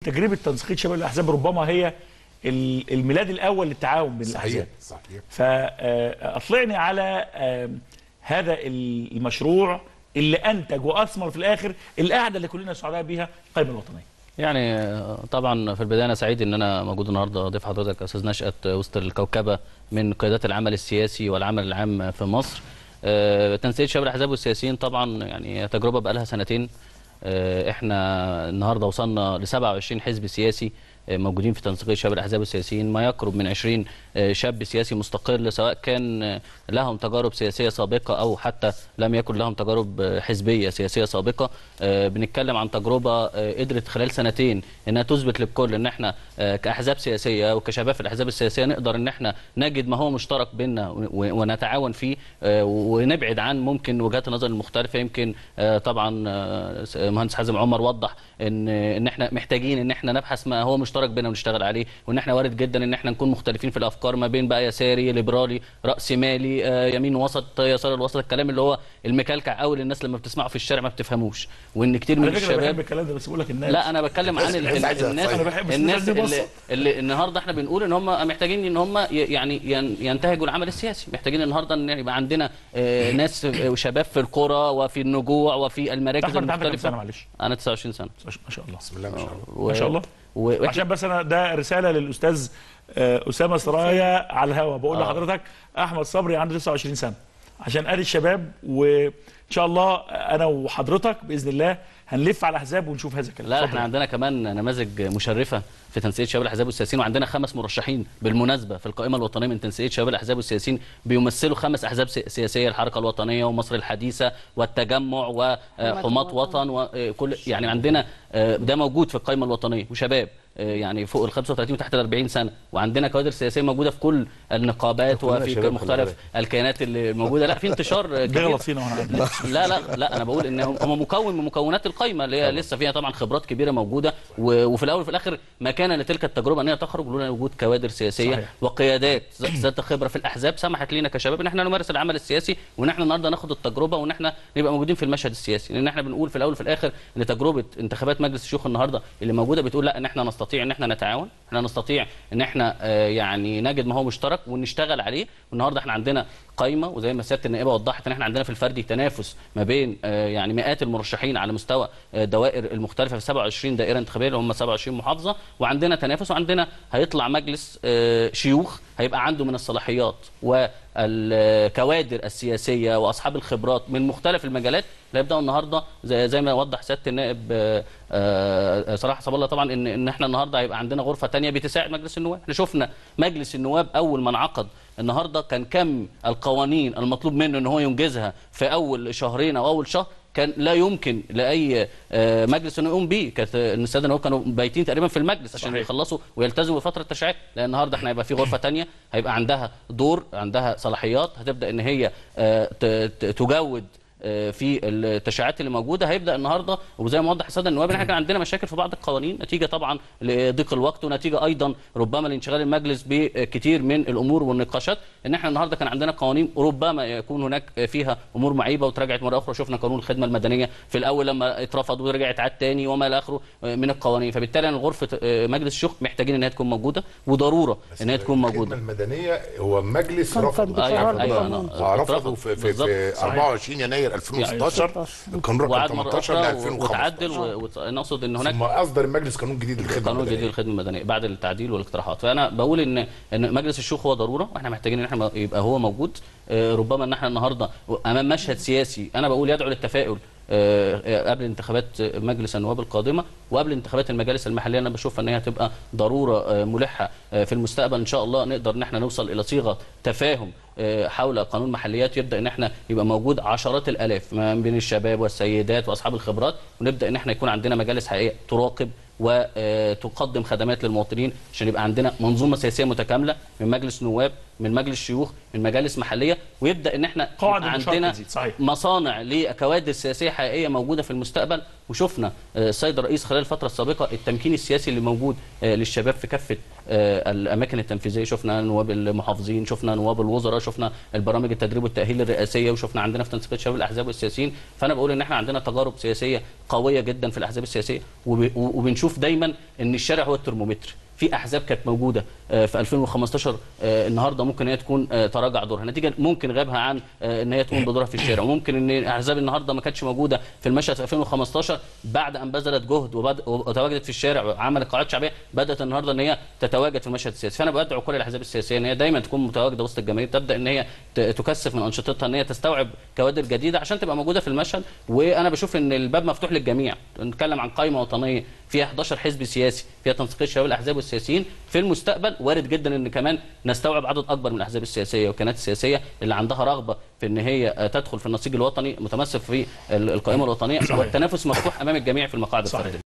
تجربه تنسيقيه شباب الاحزاب ربما هي ال- الميلاد الاول للتعاون بين صحيح الاحزاب صحيح فاطلعني على آم، هذا المشروع اللي انتج واثمر في الاخر القعده اللي كلنا سعداء بيها القائمه الوطنيه يعني آه، طبعا في البدايه انا سعيد ان انا موجود النهارده ضيف حضرتك استاذ نشأت وسط الكوكبه من قيادات العمل السياسي والعمل العام في مصر آه، تنسيق شباب الاحزاب والسياسيين طبعا يعني تجربه بقى لها سنتين آه، احنا النهارده وصلنا ل 27 حزب سياسي آه، موجودين في تنسيق شباب الاحزاب والسياسيين ما يقرب من 20 آه، شاب سياسي مستقل سواء كان آه، لهم تجارب سياسيه سابقه او حتى لم يكن لهم تجارب آه، حزبيه سياسيه سابقه آه، بنتكلم عن تجربه آه، قدرت خلال سنتين انها تثبت للكل ان احنا آه، كاحزاب سياسيه وكشباب في الاحزاب السياسيه نقدر ان احنا نجد ما هو مشترك بيننا و- ونتعاون فيه آه، ونبعد عن ممكن وجهات النظر المختلفه يمكن آه، طبعا آه، س- مهندس حازم عمر وضح ان ان احنا محتاجين ان احنا نبحث ما هو مشترك بيننا ونشتغل عليه وان احنا وارد جدا ان احنا نكون مختلفين في الافكار ما بين بقى يساري ليبرالي راسمالي آه، يمين وسط يسار الوسط الكلام اللي هو المكلكع قوي للناس لما بتسمعه في الشارع ما بتفهموش وان كتير من على فكره أنا الشباب بحب الكلام ده بس بقول لك الناس لا انا بتكلم عن ال- الناس ال- عايزة الناس تصيف. أنا بحب الناس الناس دي اللي, اللي النهارده احنا بنقول ان هم محتاجين ان هم ي- يعني ين- ينتهجوا العمل السياسي محتاجين النهارده ان يبقى عندنا آه، ناس آه، وشباب في القرى وفي النجوع وفي المراكز احمد انت عندك كام سنه المختلفه معلش انا 29 سنه ما شاء الله بسم الله ما شاء الله و- ما شاء الله و- وإحنا- عشان بس انا ده رساله للاستاذ آه، اسامه سرايا على الهوا بقول آه. لحضرتك احمد صبري عنده 29 سنه عشان ادي الشباب وان شاء الله انا وحضرتك باذن الله هنلف على الاحزاب ونشوف هذا الكلام لا اتفضل. احنا عندنا كمان نماذج مشرفه في تنسيق شباب الاحزاب والسياسيين وعندنا خمس مرشحين بالمناسبه في القائمه الوطنيه من تنسيق شباب الاحزاب والسياسيين بيمثلوا خمس احزاب سي- سياسيه الحركه الوطنيه ومصر الحديثه والتجمع وحماة وطن وكل يعني عندنا آه، ده موجود في القائمه الوطنيه وشباب آه، يعني فوق ال 35 وتحت ال 40 سنه وعندنا كوادر سياسيه موجوده في كل النقابات كلنا وفي شباب، خلي مختلف بالك. الكيانات اللي موجوده لا في انتشار آه، كبير بيغلط فينا وانا عارف. لا لا لا انا بقول ان هم هم مكون من مكونات القايمه اللي هي لسه فيها طبعا خبرات كبيره موجوده و- وفي الاول وفي الاخر ما كان لتلك التجربه ان هي تخرج لولا وجود كوادر سياسيه صحيح. وقيادات ذات- ذات خبره في الاحزاب سمحت لينا كشباب ان احنا نمارس العمل السياسي وان احنا النهارده ناخد التجربه وان احنا نبقى موجودين في المشهد السياسي لان احنا بنقول في الاول وفي الاخر ان تجربه انتخابات مجلس الشيوخ النهارده اللي موجوده بتقول لا ان احنا نستطيع ان احنا نتعاون احنا نستطيع ان احنا آه، يعني نجد ما هو مشترك ونشتغل عليه والنهارده احنا عندنا قايمه وزي ما سياده النائبه وضحت ان احنا عندنا في الفردي تنافس ما بين آه، يعني مئات المرشحين على مستوى آه، الدوائر المختلفه في 27 دائره انتخابيه اللي هم 27 محافظه وعندنا تنافس وعندنا هيطلع مجلس آه، شيوخ هيبقى عنده من الصلاحيات والكوادر السياسيه واصحاب الخبرات من مختلف المجالات اللي هيبداوا النهارده زي, زي ما وضح سياده النائب آه، آه، صلاح صب الله طبعا ان ان احنا النهارده هيبقى عندنا غرفه تانية بتساعد مجلس النواب احنا شفنا مجلس النواب اول ما انعقد النهارده كان كم القوانين المطلوب منه ان هو ينجزها في اول شهرين او اول شهر كان لا يمكن لاي آه، مجلس انه يقوم بيه كانت آه، الساده النواب كانوا بايتين تقريبا في المجلس عشان صحيح. يخلصوا ويلتزموا بفتره التشريعات لان النهارده احنا هيبقى في غرفه تانية هيبقى عندها دور عندها صلاحيات هتبدا ان هي آه، ت- ت- تجود آه، في التشريعات اللي موجوده هيبدا النهارده وزي ما وضح الساده النواب إن احنا كان عندنا مشاكل في بعض القوانين نتيجه طبعا لضيق الوقت ونتيجه ايضا ربما لانشغال المجلس بكثير من الامور والنقاشات ان احنا النهارده كان عندنا قوانين ربما يكون هناك فيها امور معيبه وتراجعت مره اخرى شفنا قانون الخدمه المدنيه في الاول لما اترفض ورجعت عاد تاني وما الى اخره من القوانين فبالتالي أنا غرفه آه، مجلس الشيوخ محتاجين ان هي تكون موجوده وضروره ان هي تكون الخدمة موجوده المدنيه هو مجلس كان رفض في ايوه القانون. ايوه أنا رفضوا في في, بالظبط. في صحيح. 24 يناير 2016 القانون رقم وعاد مره 18 ل اخرى 2015 وتعدل ونقصد ان هناك ثم اصدر المجلس قانون جديد للخدمه قانون جديد المدنية. للخدمه المدنيه بعد التعديل والاقتراحات فانا بقول ان ان مجلس الشيوخ هو ضروره واحنا محتاجين ان احنا يبقى هو موجود آه، ربما ان احنا النهارده امام مشهد سياسي انا بقول يدعو للتفاؤل آه، آه، قبل انتخابات مجلس النواب القادمه وقبل انتخابات المجالس المحليه انا بشوف ان هي هتبقى ضروره آه، ملحه آه، في المستقبل ان شاء الله نقدر ان احنا نوصل الى صيغه تفاهم آه، حول قانون محليات يبدا ان احنا يبقى موجود عشرات الالاف ما بين الشباب والسيدات واصحاب الخبرات ونبدا ان احنا يكون عندنا مجالس حقيقيه تراقب وتقدم خدمات للمواطنين عشان يبقى عندنا منظومه سياسيه متكامله من مجلس نواب من مجلس شيوخ من مجالس محليه ويبدا ان احنا قواعد يبقى المشاركة عندنا تزيد، صحيح. مصانع لكوادر سياسيه حقيقيه موجوده في المستقبل وشفنا آه، السيد الرئيس خلال الفتره السابقه التمكين السياسي اللي موجود آه، للشباب في كافه آه، الاماكن التنفيذيه شفنا نواب المحافظين شفنا نواب الوزراء شفنا البرامج التدريب والتاهيل الرئاسيه وشفنا عندنا في تنسيقيه شباب الاحزاب والسياسيين فانا بقول ان احنا عندنا تجارب سياسيه قويه جدا في الاحزاب السياسيه وب- وبنشوف دايما ان الشارع هو الترمومتر في احزاب كانت موجوده آه، في 2015 آه، النهارده ممكن ان هي تكون آه، تراجع دورها نتيجه ممكن غيابها عن آه، ان هي تقوم بدورها في الشارع وممكن ان احزاب النهارده ما كانتش موجوده في المشهد في 2015 بعد ان بذلت جهد وبد- وتواجدت في الشارع وعملت قاعات شعبيه بدات النهارده ان هي تتواجد في المشهد السياسي فانا بدعو كل الاحزاب السياسيه ان هي دايما تكون متواجده وسط الجماهير تبدا ان هي ت- تكثف من انشطتها ان هي تستوعب كوادر جديده عشان تبقى موجوده في المشهد وانا بشوف ان الباب مفتوح للجميع نتكلم عن قائمه وطنيه فيها 11 حزب سياسي فيها تنسيقيه شباب الاحزاب والسياسيين في المستقبل وارد جدا ان كمان نستوعب عدد اكبر من الاحزاب السياسيه والكيانات السياسيه اللي عندها رغبه في ان هي آه، تدخل في النسيج الوطني متمثل في ال- القائمه الوطنيه والتنافس مفتوح امام الجميع في المقاعد صحيح. الفرديه